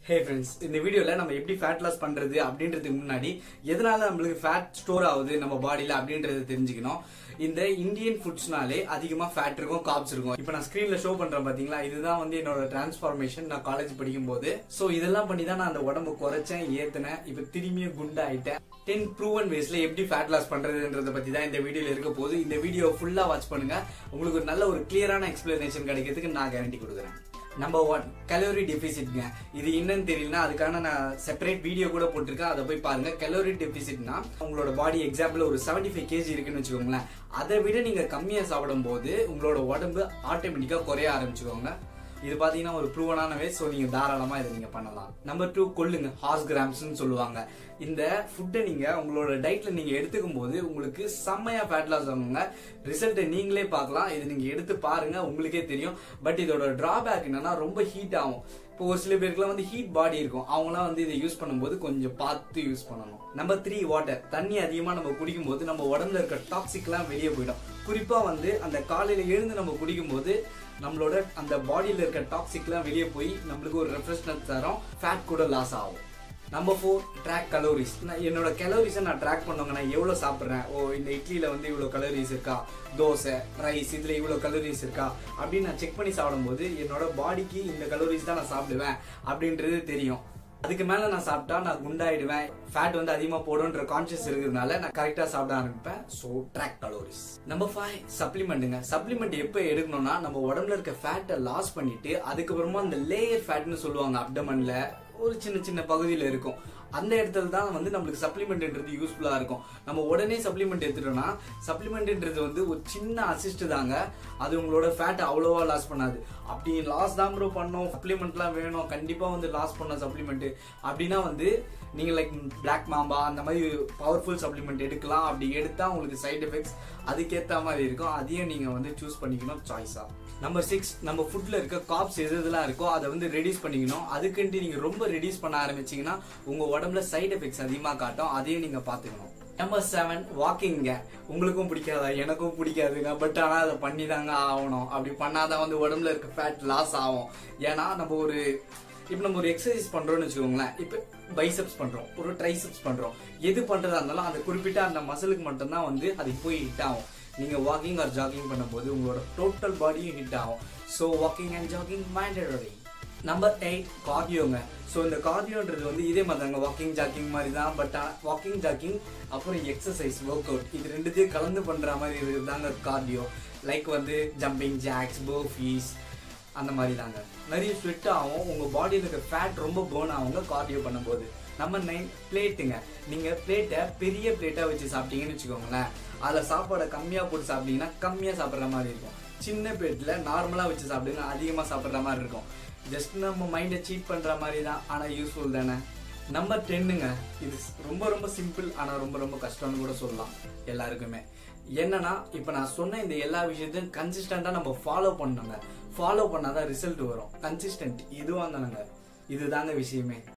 hey friends இந்த வீடியோல நம்ம எப்படி ஃபேட் லாஸ் பண்றது அப்படின்றதுக்கு முன்னாடி எதனால நம்மளுக்கு ஃபேட் ஸ்டோர் ஆகுது நம்ம பாடியில அப்படின்றத தெரிஞ்சுக்கணும் இந்த இந்தியன் ஃபுட்ஸ்னாலே அதிகமா ஃபேட் இருக்கும் காப்ஸ் இருக்கும் இப்போ நான் ஸ்கிரீன்ல ஷோ பண்றேன் பாத்தீங்களா இதுதான் வந்து என்னோட டிரான்ஸ்ஃபார்மேஷன் நான் காலேஜ் படிக்கும் போது சோ இதெல்லாம் பண்ணி தான் நான் அந்த உடம்பு குறைச்சேன் ஏத்துனேன் இப்போ திரும்பியும் குண்டாயிட்டேன் டென் ப்ரூவன் வேஸ்ல எப்படி ஃபேட் லாஸ் பண்றதுன்றத பத்தி தான் இந்த வீடியோல இருக்க போது இந்த வீடியோ ஃபுல்லா வாட்ச் பண்ணுங்க உங்களுக்கு ஒரு நல்ல ஒரு கிளியரான எக்ஸ்பிளனேஷன் கிடைக்கிறதுக்கு நான் கேரண்டி கொடுக்குறேன் நம்பர் ஒன் கலோரி டெபிசிட்ங்க இது என்னன்னு தெரியலனா அதுக்கான நான் செப்பரேட் வீடியோ கூட போட்டிருக்கேன் அதை போய் பாருங்க கலோரி டெபிசிட்னா உங்களோட பாடி எக்ஸாம்பிள் ஒரு செவன்டி ஃபைவ் கேஜி இருக்குன்னு வச்சுக்கோங்களேன் அதை விட நீங்க கம்மியா சாப்பிடும் போது உங்களோட உடம்பு ஆட்டோமேட்டிக்கா குறைய ஆரம்பிச்சுக்கோங்க இது பாத்தீங்கன்னா ஒரு ப்ரூவனான வே ஸோ நீங்க தாராளமா இதை நீங்க பண்ணலாம் நம்பர் டூ கொள்ளுங்க ஹாஸ் கிராம்ஸ்னு சொல்லுவாங்க இந்த ஃபுட்டை நீங்க உங்களோட டயட்ல நீங்க எடுத்துக்கும் போது உங்களுக்கு செம்மையா ஃபேட் லாஸ் ஆகுங்க ரிசல்ட்டை நீங்களே பார்க்கலாம் இது நீங்க எடுத்து பாருங்க உங்களுக்கே தெரியும் பட் இதோட டிராபேக் என்னன்னா ரொம்ப ஹீட் ஆகும் இப்போ ஒரு சில பேருக்குலாம் வந்து ஹீட் பாடி இருக்கும் அவங்களாம் வந்து இதை யூஸ் பண்ணும்போது கொஞ்சம் பார்த்து யூஸ் பண்ணணும் நம்பர் த்ரீ வாட்டர் தண்ணி அதிகமா நம்ம குடிக்கும் போது நம்ம உடம்புல இருக்க டாக்ஸிக்லாம் வெளியே போயிடும் குறிப்பா வந்து அந்த காலையில எழுந்து நம்ம குடிக்கும் போது நம்மளோட அந்த பாடியில இருக்க டாக்ஸிக்லாம் வெளியே போய் நம்மளுக்கு ஒரு ரெஃப்ரெஷ்னஸ் தரும் ஃபேட் கூட லாஸ் ஆகும் நம்பர் ஃபோர் ட்ராக் கலோரிஸ் நான் என்னோட கலோரிஸை நான் ட்ராக் பண்ணுவாங்க நான் எவ்வளோ சாப்பிட்றேன் ஓ இந்த இட்லியில் வந்து இவ்வளோ கலோரிஸ் இருக்கா தோசை ரைஸ் இதில் இவ்வளோ கலோரிஸ் இருக்கா அப்படின்னு நான் செக் பண்ணி சாப்பிடும்போது என்னோட பாடிக்கு இந்த கலோரிஸ் தான் நான் சாப்பிடுவேன் அப்படின்றது தெரியும் அதுக்கு மேல நான் சாப்பிட்டா நான் குண்டாயிடுவேன் ஃபேட் வந்து அதிகமா போடுன்ற கான்சியஸ் இருக்கிறதுனால நான் கரெக்டா சாப்பிட ஆரம்பிப்பேன் so track calories number five சப்ளிமெண்ட்டுங்க சப்ளிமெண்ட் எப்போ எடுக்கணும்னா நம்ம உடம்புல இருக்க ஃபேட்டை லாஸ் பண்ணிட்டு அதுக்கப்புறமா அந்த லேயர் ஃபேட்னு சொல்லுவாங்க அப்டமன்ல ஒரு சின்ன சின்ன பகுதியில் இருக்கும் அந்த இடத்துல தான் வந்து நம்மளுக்கு சப்ளிமெண்ட்ன்றது யூஸ்ஃபுல்லாக இருக்கும் நம்ம உடனே சப்ளிமெண்ட் எடுத்துட்டோம்னா சப்ளிமெண்ட்ன்றது வந்து ஒரு சின்ன அசிஸ்ட் தாங்க அது உங்களோட ஃபேட்டை அவ்வளோவா லாஸ் பண்ணாது அப்படி லாஸ் தான் ப்ரோ பண்ணோம் சப்ளிமெண்ட்லாம் வேணும் கண்டிப்பாக வந்து லாஸ் பண்ண சப்ளிமெண்ட் அப்படின்னா வந்து நீங்கள் லைக் பிளாக் மாம்பா அந்த மாதிரி பவர்ஃபுல் சப்ளிமெண்ட் எடுக்கலாம் அப்படி எடுத்தால் உங்களுக்கு சைடு எஃபெக்ட்ஸ் அதுக்கேற்ற மாதிரி இருக்கும் அதையும் நீங்கள் வந்து சூஸ் பண்ணிக்கணும் சாய்ஸாக நம்பர் சிக்ஸ் நம்ம ஃபுட்ல இருக்க காப்ஸ் எது எதுலாம் இருக்கோ அதை வந்து ரெடியூஸ் பண்ணிக்கணும் அதுக்குன்ட்டு நீங்க ரொம்ப ரெடியூஸ் பண்ண ஆரம்பிச்சீங்கன்னா உங்க உடம்புல சைடு எஃபெக்ட்ஸ் அதிகமா காட்டும் அதையும் நீங்க பாத்துக்கணும் நம்பர் செவன் வாக்கிங்க உங்களுக்கும் பிடிக்காதா எனக்கும் பிடிக்காதுங்க பட் ஆனால் அதை பண்ணி தாங்க ஆகணும் அப்படி பண்ணாதான் வந்து உடம்புல இருக்க ஃபேட் லாஸ் ஆகும் ஏன்னா நம்ம ஒரு இப்போ நம்ம ஒரு எக்ஸசைஸ் பண்றோம்னு வச்சுக்கோங்களேன் இப்போ பைசப்ஸ் பண்றோம் ஒரு ட்ரைசப்ஸ் பண்றோம் எது பண்றதா இருந்தாலும் அந்த குறிப்பிட்ட அந்த மசிலுக்கு மட்டும்தான் வந்து அது போய் ஹிட் ஆகும் நீங்க வாக்கிங் ஆர் ஜாகிங் பண்ணும்போது உங்களோட டோட்டல் பாடியும் ஹிட் ஆகும் so walking and jogging mandatory number eight கார்டியோங்க ஸோ இந்த கார்டியோன்றது வந்து இதே மாதிரி தாங்க வாக்கிங் ஜாக்கிங் மாதிரி தான் பட் வாக்கிங் ஜாக்கிங் அப்புறம் எக்ஸசைஸ் ஒர்க் அவுட் இது ரெண்டுத்தையும் கலந்து பண்ற மாதிரி இருக்குது தாங்க கார்டியோ லைக் வந்து ஜம்பிங் ஜாக்ஸ் பர்ஃபீஸ் அந்த மாதிரி தாங்க நிறைய ஸ்வெட் ஆகும் உங்க பாடியில் இருக்க ஃபேட் ரொம்ப பேர்ன் ஆகுங்க கார்டியோ பண்ணும்போது நம்ம நைன் பிளேட்டுங்க நீங்க பிளேட்டை பெரிய பிளேட்டா வச்சு சாப்பிட்டீங்கன்னு வச்சுக்கோங்களேன் அதில் சாப்பாடை கம்மியாக போட்டு சாப்பிட்டீங்கன்னா கம்மியாக சாப்பிட்ற மாதிரி இருக்கும் சின்ன பிளேட்டில் நார்மலாக வச்சு சாப்பிடுங்க அதிகமாக சாப்பிட்ற மாதிரி இருக்கும் ஜஸ்ட் நம்ம மைண்டை சீட் பண்ணுற மாதிரி தான் ஆனால் யூஸ்ஃபுல் தானே நம்பர் டென்னுங்க இது ரொம்ப ரொம்ப சிம்பிள் ஆனால் ரொம்ப ரொம்ப கஷ்டம்னு கூட சொல்லலாம் எல்லாருக்குமே என்னன்னா இப்போ நான் சொன்ன இந்த எல்லா விஷயத்தையும் கன்சிஸ்டண்டாக நம்ம ஃபாலோ பண்ணுங்க ஃபாலோ பண்ணாதான் ரிசல்ட் வரும் கன்சிஸ்டன்ட் இதுவாக தானுங்க இதுதாங்க விஷயமே